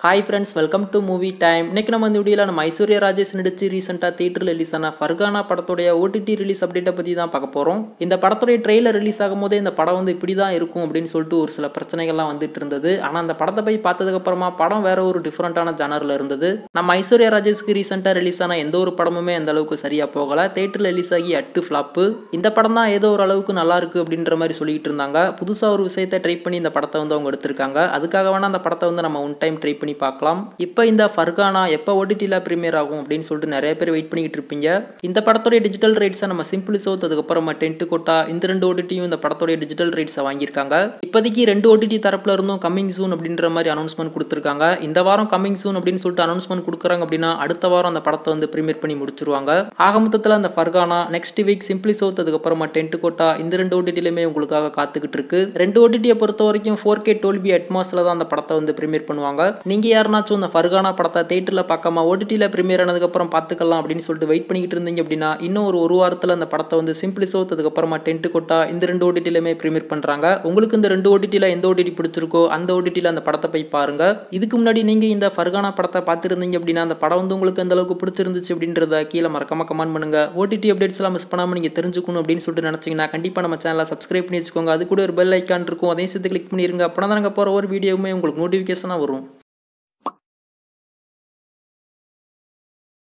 hi friends welcome to movie time இன்னைக்கு நம்ம இந்த வீடியோவில் நம்ம ஐஸ்வர்யா ராஜேஷ் நடிச்சு ரீசெண்டாக தேட்டரில் ரிலீஸ் ஆன ஃபர்கானா படத்துடைய ஓடிடி ரிலீஸ் அப்டேட்டை பற்றி தான் பார்க்க போகிறோம் இந்த படத்துடைய ட்ரெய்லர் ரிலீஸ் ஆகும்போதே இந்த படம் வந்து இப்படி தான் இருக்கும் அப்படின்னு சொல்லிட்டு ஒரு சில பிரச்சனைகள்லாம் வந்துட்டு இருந்தது ஆனால் அந்த படத்தை போய் பார்த்ததுக்கப்புறமா படம் வேற ஒரு டிஃப்ரெண்ட்டான ஜானரில் இருந்தது நம்ம ஐஸ்வர்யா ராஜேஷ்க்கு ரீசெண்டாக ரிலீஸ் ஆன எந்த ஒரு படமுமே அந்த அளவுக்கு சரியாக போகலை தேட்டரில் ரிலீஸ் ஆகி அட்டு ஃப்ளாப்பு இந்த படம் தான் ஏதோ ஒரு அளவுக்கு நல்லா இருக்கு அப்படின்ற மாதிரி சொல்லிட்டு இருந்தாங்க புதுசாக ஒரு விஷயத்தை ட்ரை பண்ணி இந்த படத்தை வந்து அவங்க எடுத்திருக்காங்க அதுக்காக வேணா அந்த படத்தை வந்து நம்ம ஒன் டைம் ட்ரை பண்ணி பார்க்கலாம் இப்போ இந்த ஃபர்கானா எப்போ ஓடிடியில் ப்ரீமியர் ஆகும் அப்படின்னு சொல்லிட்டு நிறைய பேர் வெயிட் பண்ணிக்கிட்டு இருப்பீங்க இந்த படத்துடைய டிஜிட்டல் ரைட்ஸை நம்ம சிம்பிள் சவுத் அதுக்கப்புறமா டென்ட் கோட்டா இந்த ரெண்டு ஓடிடியும் இந்த படத்துடைய டிஜிட்டல் ரைட்ஸை வாங்கியிருக்காங்க இப்போதைக்கு ரெண்டு ஓடிடி தரப்புல இருந்தும் கம்மிங் சூன் அப்படின்ற மாதிரி அனௌன்ஸ்மெண்ட் கொடுத்துருக்காங்க இந்த வாரம் கம்மிங் சூன் அப்படின்னு சொல்லிட்டு அனௌன்ஸ்மெண்ட் கொடுக்குறாங்க அப்படின்னா அடுத்த வாரம் அந்த படத்தை வந்து ப்ரீமியர் பண்ணி முடிச்சிருவாங்க ஆக மொத்தத்தில் அந்த Farhana next week simply south அதுக்கப்புறமா டென்ட் கோட்டா இந்த ரெண்டு ஓடிடிலுமே உங்களுக்காக காத்துக்கிட்டு இருக்கு ரெண்டு ஓடிடியை பொறுத்த வரைக்கும் ஃபோர் கே டோல்பி அட்மாஸில் தான் அந்த படத்தை வந்து ப்ரீமியர் பண்ணுவாங்க நீங்கள் யாருனாச்சும் இந்த ஃபர்கானா படத்தை தேட்டரில் பார்க்காம ஓடிடியில் ப்ரீமியர் ஆனதுக்கப்புறம் பார்த்துக்கலாம் அப்படின்னு சொல்லிட்டு வெயிட் பண்ணிக்கிட்டு இருந்தீங்க அப்படின்னா இன்னும் ஒரு ஒரு வாரத்தில் அந்த படத்தை வந்து சிம்பிளி சவுத் அதுக்கப்புறமா டென்ட் கொட்டா இந்த ரெண்டு ஓடிடிலுமே ப்ரீமியர் பண்ணுறாங்க உங்களுக்கு இந்த ரெண்டு ஓடிடியில் எந்த ஓடிடி பிடிச்சிருக்கோ அந்த ஓடிடியில் அந்த படத்தை போய் பாருங்க இதுக்கு முன்னாடி நீங்கள் இந்த ஃபர்கானா படத்தை பார்த்துருந்தீங்க அப்படின்னா அந்த படம் வந்து உங்களுக்கு எந்த அளவுக்கு பிடிச்சிருந்துச்சு அப்படின்றத கீழே மறக்காம கமெண்ட் பண்ணுங்க ஓடிடி அப்டேட்ஸ் எல்லாம் மிஸ் பண்ணாமல் நீங்கள் தெரிஞ்சுக்கணும் அப்படின்னு சொல்லிட்டு நினச்சிங்கன்னா கண்டிப்பாக நம்ம சேனலை சப்ஸ்கிரைப் பண்ணி வச்சுக்கோங்க அது கூட ஒரு பெல் ஐக்கான் இருக்கும் அதையும் சேர்த்து கிளிக் பண்ணிருங்க அப்போ தான் நாங்கள் போகிற ஒரு வீடியோவுமே உங்களுக்கு நோட்டிஃபிகேஷனாக வரும்